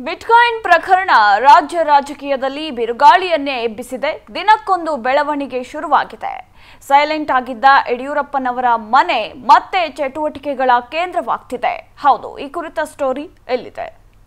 bitcoin ಪ್ರಕರಣ ರಾಜ್ಯ ರಾಜಕೀಯದಲ್ಲಿ ಬಿರುಗಾಳಿಯನ್ನೇ ಎಬ್ಬಿಸಿದೆ ದಿನಕ್ಕೊಂದು ಬೆಳವಣಿಗೆ ಶುರುವಾಗಿದೆ ಸೈಲೆಂಟ್ ಆಗಿದ್ದ ಯಡಿಯೂರಪ್ಪನವರ ಮನೆ ಮತ್ತೆ ಚಟುವಟಿಕೆಗಳ ಕೇಂದ್ರವಾಗ್ತಿದೆ ಹೌದು ಈ ಕುರಿತ ಸ್ಟೋರಿ ಎಲ್ಲಿದೆ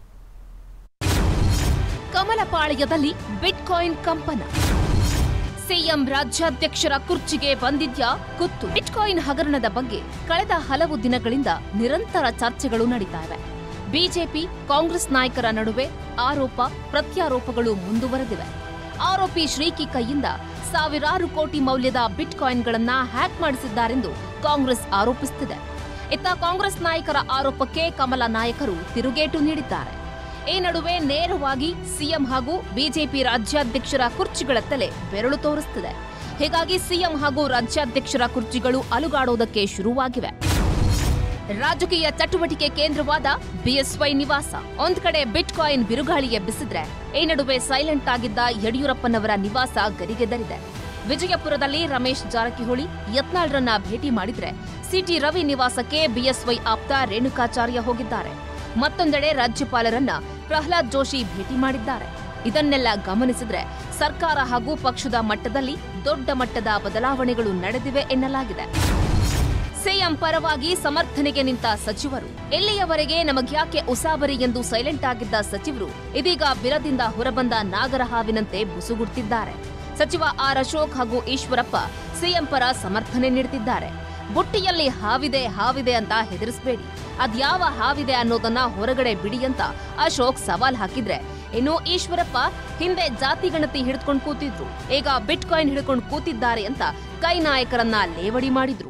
ಕಮಲಪಾಳ್ಯದಲ್ಲಿ ಬಿಟ್ಕಾಯಿನ್ ಕಂಪನ ಸಿಎಂ ರಾಜ್ಯಾಧ್ಯಕ್ಷರ ಕುರ್ಚಿಗೆ ಬಂದಿದ್ಯಾ ಕುತ್ತು ಬಿಟ್ಕಾಯಿನ್ ಹಗರಣದ ಬಗ್ಗೆ ಕಳೆದ ಹಲವು ದಿನಗಳಿಂದ ನಿರಂತರ ಚರ್ಚೆಗಳು ನಡೀತಾ ಇವೆ ಬಿಜೆಪಿ ಕಾಂಗ್ರೆಸ್ ನಾಯಕರ ನಡುವೆ ಆರೋಪ ಪ್ರತ್ಯಾರೋಪಗಳು ಮುಂದುವರೆದಿವೆ ಆರೋಪಿ ಶ್ರೀಕಿ ಕೈಯಿಂದ ಸಾವಿರಾರು ಕೋಟಿ ಮೌಲ್ಯದ ಬಿಟ್ಕಾಯಿನ್ಗಳನ್ನ ಹ್ಯಾಕ್ ಮಾಡಿಸಿದ್ದಾರೆಂದು ಕಾಂಗ್ರೆಸ್ ಆರೋಪಿಸುತ್ತಿದೆ ಇತ್ತ ಕಾಂಗ್ರೆಸ್ ನಾಯಕರ ಆರೋಪಕ್ಕೆ ಕಮಲ ನಾಯಕರು ತಿರುಗೇಟು ನೀಡಿದ್ದಾರೆ ಈ ನಡುವೆ ನೇರವಾಗಿ ಸಿಎಂ ಹಾಗೂ ಬಿಜೆಪಿ ರಾಜ್ಯಾಧ್ಯಕ್ಷರ ಕುರ್ಚಿಗಳತ್ತಲೇ ಬೆರಳು ತೋರಿಸುತ್ತಿದೆ ಹೀಗಾಗಿ ಸಿಎಂ ಹಾಗೂ ರಾಜ್ಯಾಧ್ಯಕ್ಷರ ಕುರ್ಚಿಗಳು ಅಲುಗಾಡೋದಕ್ಕೆ ಶುರುವಾಗಿವೆ ರಾಜಕೀಯ ಚಟುವಟಿಕೆ ಕೇಂದ್ರವಾದ ಬಿಎಸ್ವೈ ನಿವಾಸ ಒಂದ್ ಕಡೆ ಬಿಟ್ಕಾಯಿನ್ ಬಿರುಗಾಳಿ ಎಬ್ಬಿಸಿದ್ರೆ ಈ ನಡುವೆ ಸೈಲೆಂಟ್ ಆಗಿದ್ದ ಯಡಿಯೂರಪ್ಪನವರ ನಿವಾಸ ಗರಿಗೆದರಿದೆ ವಿಜಯಪುರದಲ್ಲಿ ರಮೇಶ್ ಜಾರಕಿಹೊಳಿ ಯತ್ನಾಳ್ರನ್ನ ಭೇಟಿ ಮಾಡಿದ್ರೆ ಸಿಟಿ ರವಿ ನಿವಾಸಕ್ಕೆ ಬಿಎಸ್ವೈ ಆಪ್ತ ರೇಣುಕಾಚಾರ್ಯ ಹೋಗಿದ್ದಾರೆ ಮತ್ತೊಂದೆಡೆ ರಾಜ್ಯಪಾಲರನ್ನ ಪ್ರಹ್ಲಾದ್ ಜೋಶಿ ಭೇಟಿ ಮಾಡಿದ್ದಾರೆ ಇದನ್ನೆಲ್ಲ ಗಮನಿಸಿದ್ರೆ ಸರ್ಕಾರ ಹಾಗೂ ಪಕ್ಷದ ಮಟ್ಟದಲ್ಲಿ ದೊಡ್ಡ ಮಟ್ಟದ ಬದಲಾವಣೆಗಳು ನಡೆದಿವೆ ಎನ್ನಲಾಗಿದೆ ಸಿಎಂ ಪರವಾಗಿ ಸಮರ್ಥನೆಗೆ ನಿಂತ ಸಚಿವರು ಇಲ್ಲಿಯವರೆಗೆ ನಮಗ್ಯಾಕೆ ಉಸಾಬರಿ ಎಂದು ಸೈಲೆಂಟ್ ಆಗಿದ್ದ ಸಚಿವರು ಇದೀಗ ಬಿಲದಿಂದ ಹೊರಬಂದ ನಾಗರಹಾವಿನಂತೆ ಬುಸುಗುಡ್ತಿದ್ದಾರೆ ಸಚಿವ ಆರ್ ಅಶೋಕ್ ಹಾಗೂ ಈಶ್ವರಪ್ಪ ಸಿಎಂ ಪರ ಸಮರ್ಥನೆ ನೀಡುತ್ತಿದ್ದಾರೆ ಬುಟ್ಟಿಯಲ್ಲಿ ಹಾವಿದೆ ಹಾವಿದೆ ಅಂತ ಹೆದರಿಸಬೇಡಿ ಅದ್ಯಾವ ಹಾವಿದೆ ಅನ್ನೋದನ್ನ ಹೊರಗಡೆ ಬಿಡಿ ಅಂತ ಅಶೋಕ್ ಸವಾಲ್ ಹಾಕಿದ್ರೆ ಇನ್ನು ಈಶ್ವರಪ್ಪ ಹಿಂದೆ ಜಾತಿ ಗಣತಿ ಹಿಡಿದುಕೊಂಡು ಕೂತಿದ್ರು ಈಗ ಬಿಟ್ಕಾಯಿನ್ ಹಿಡ್ಕೊಂಡು ಕೂತಿದ್ದಾರೆ ಅಂತ ಕೈ ನಾಯಕರನ್ನ ಲೇವಡಿ ಮಾಡಿದ್ರು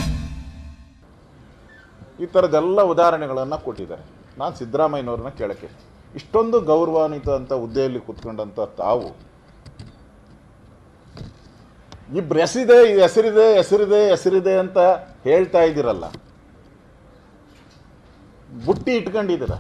ಈ ಥರದ್ದೆಲ್ಲ ಉದಾಹರಣೆಗಳನ್ನು ಕೊಟ್ಟಿದ್ದಾರೆ ನಾನು ಸಿದ್ದರಾಮಯ್ಯನವ್ರನ್ನ ಕೇಳಕ್ಕೆ ಇಷ್ಟೊಂದು ಗೌರವಾನ್ವಿತ ಅಂತ ಹುದ್ದೆಯಲ್ಲಿ ಕೂತ್ಕೊಂಡಂಥ ತಾವು ಇಬ್ರು ಹೆಸರಿದೆ ಹೆಸರಿದೆ ಹೆಸರಿದೆ ಹೆಸರಿದೆ ಅಂತ ಹೇಳ್ತಾ ಇದ್ದೀರಲ್ಲ ಬುಟ್ಟಿ ಇಟ್ಕೊಂಡಿದ್ದೀರ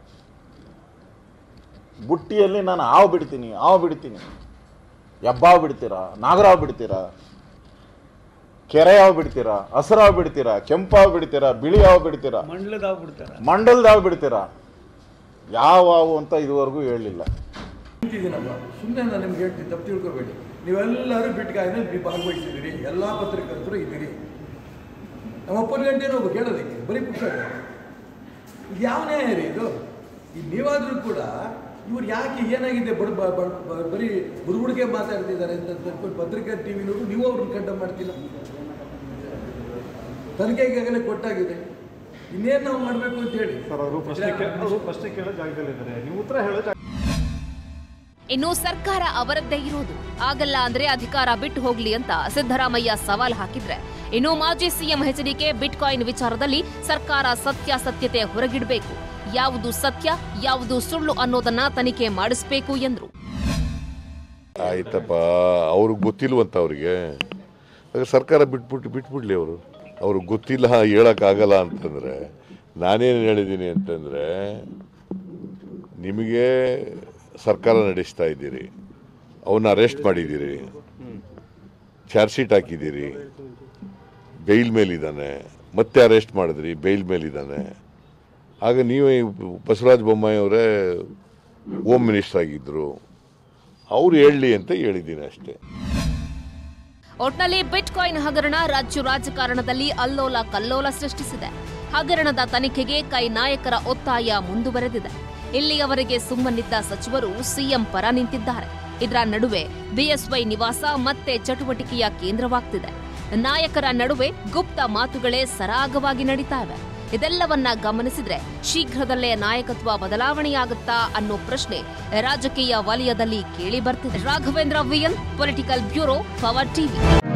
ಬುಟ್ಟಿಯಲ್ಲಿ ನಾನು ಹಾವು ಬಿಡ್ತೀನಿ ಹಾವು ಬಿಡ್ತೀನಿ ಹೆಬ್ಬಾವು ಬಿಡ್ತೀರಾ ನಾಗರಾವ್ ಬಿಡ್ತೀರಾ ಕೆರೆ ಹಾವು ಬಿಡ್ತೀರಾ ಹಸಿರಾವು ಬಿಡ್ತೀರಾ ಕೆಂಪಾವು ಬಿಡ್ತೀರಾ ಬಿಳಿ ಹಾವು ಬಿಡ್ತೀರಾ ಮಂಡಲದಾಗ ಬಿಡ್ತಾರೆ ಮಂಡಲದ ಹಾವು ಬಿಡ್ತೀರಾ ಯಾವ ಹಾವು ಅಂತ ಇದುವರೆಗೂ ಹೇಳಲಿಲ್ಲ ನಿಂತಿದ್ದೀನಪ್ಪ ಸುಮ್ಮನೆ ನಾನು ನಿಮ್ಗೆ ಹೇಳ್ತೀನಿ ತಪ್ಪು ತಿಳ್ಕೊಬೇಡಿ ನೀವೆಲ್ಲರೂ ಬಿಟ್ಕಾಯಿನಲ್ಲಿ ಭಾಗವಹಿಸಿದ್ದೀರಿ ಎಲ್ಲ ಪತ್ರಕರ್ತರು ಇದ್ದೀರಿ ನಮ್ಮ ಒಪ್ಪನ ಗಂಟೆನೂ ಒಬ್ಬ ಕೇಳೋದಕ್ಕೆ ಬರೀ ಪುಸ್ತಕ ಇದು ಯಾವ ನ್ಯಾಯ ರೀ ಇದು ಈಗ ನೀವಾದರೂ ಕೂಡ ಇವ್ರು ಯಾಕೆ ಏನಾಗಿದೆ ಬಡ ಬ- ಬ- ಬ- ಬರೀ ಬುರುಗುಡಿಗೆ ಮಾತಾಡ್ತಿದ್ದಾರೆ ಅಂತ ತಿಳ್ಕೊಂಡು ಪತ್ರಿಕಾ ಟಿ ವಿನವರು ನೀವು ಅವ್ರನ್ನ ಕಂಡ ಮಾಡ್ತಿಲ್ಲ ತನಿಖೆಗಾಗಲೇ ಕೊಟ್ಟಾಗಿದೆ ಇನ್ನೇನು ನಾವು ಮಾಡಬೇಕು ಅಂತ ಹೇಳಿ ಸರ್ ಅವರು ಪ್ರಶ್ನೆ ಕೇ- ಅವರು ಪ್ರಶ್ನೆ ಕೇಳೋ ಜಾಗದಲ್ಲಿದ್ದಾರೆ ನೀವು ಉತ್ತರ ಹೇಳೋ ಜಾಗ ಇನ್ನು ಸರ್ಕಾರ ಅವರದ್ದೇ ಇರೋದು ಆಗಲ್ಲ ಅಂದ್ರೆ ಅಧಿಕಾರ ಬಿಟ್ಟು ಹೋಗ್ಲಿ ಅಂತ ಸಿದ್ದರಾಮಯ್ಯ ಸವಾಲ್ ಹಾಕಿದ್ರೆ ಇನ್ನು ಮಾಜಿ ಸಿಎಂ ಎಚ್ಡಿಕೆ ಬಿಟ್ಕಾಯಿನ್ ವಿಚಾರದಲ್ಲಿ ಸರ್ಕಾರ ಸತ್ಯಾಸತ್ಯತೆ ಹೊರಗಿಡಬೇಕು ಯಾವುದು ಸತ್ಯ ಯಾವುದು ಸುಳ್ಳು ಅನ್ನೋದನ್ನ ತನಿಖೆ ಮಾಡಿಸಬೇಕು ಎಂದ್ರು ಆಯ್ತಪ್ಪ ಅವ್ರಿಗೆ ಗೊತ್ತಿಲ್ವಂತ ಅವ್ರಿಗೆ ಆಗ ಸರ್ಕಾರ ಬಿಟ್ಬಿಟ್ಟು ಬಿಟ್ಬಿಡ್ಲಿ ಅವರು ಅವ್ರಿಗೆ ಗೊತ್ತಿಲ್ಲ ಹೇಳೋಕ್ಕಾಗಲ್ಲ ಅಂತಂದರೆ ನಾನೇನು ಹೇಳಿದ್ದೀನಿ ಅಂತಂದರೆ ನಿಮಗೆ ಸರ್ಕಾರ ನಡೆಸ್ತಾ ಇದ್ದೀರಿ ಅವನ್ನ ಅರೆಸ್ಟ್ ಮಾಡಿದ್ದೀರಿ ಚಾರ್ಜ್ ಶೀಟ್ ಹಾಕಿದ್ದೀರಿ ಬೇಲ್ ಮೇಲಿದ್ದಾನೆ ಮತ್ತೆ ಅರೆಸ್ಟ್ ಮಾಡಿದ್ರಿ ಬೇಲ್ ಮೇಲಿದ್ದಾನೆ ಆಗ ನೀವೇ ಬಸವರಾಜ ಬೊಮ್ಮಾಯಿ ಅವರೇ ಹೋಮ್ ಮಿನಿಸ್ಟರ್ ಆಗಿದ್ದರು ಅವ್ರು ಹೇಳಲಿ ಅಂತ ಹೇಳಿದ್ದೀನಿ ಅಷ್ಟೇ ಒಟ್ನಲ್ಲಿ ಬಿಟ್ಕಾಯಿನ್ ಹಗರಣ ರಾಜ್ಯ ರಾಜಕಾರಣದಲ್ಲಿ ಅಲ್ಲೋಲ ಕಲ್ಲೋಲ ಸೃಷ್ಟಿಸಿದೆ ಹಗರಣದ ತನಿಖೆಗೆ ಕೈ ನಾಯಕರ ಒತ್ತಾಯ ಮುಂದುವರೆದಿದೆ ಇಲ್ಲಿಯವರೆಗೆ ಸುಮ್ಮನಿದ್ದ ಸಚಿವರು ಸಿಎಂ ಪರ ನಿಂತಿದ್ದಾರೆ ಇದರ ನಡುವೆ ಬಿಎಸ್ವೈ ನಿವಾಸ ಮತ್ತೆ ಚಟುವಟಿಕೆಯ ಕೇಂದ್ರವಾಗ್ತಿದೆ ನಾಯಕರ ನಡುವೆ ಗುಪ್ತ ಮಾತುಗಳೇ ಸರಾಗವಾಗಿ ನಡೀತಾ ಇವೆ ಇದೆಲ್ಲವನ್ನ ಗಮನಿಸಿದ್ರೆ ಶೀಘ್ರದಲ್ಲೇ ನಾಯಕತ್ವ ಬದಲಾವಣೆಯಾಗುತ್ತಾ ಅನ್ನೋ ಪ್ರಶ್ನೆ ರಾಜಕೀಯ ವಲಯದಲ್ಲಿ ಕೇಳಿ ಬರ್ತಿದೆ Raghavendra VL political bureau power TV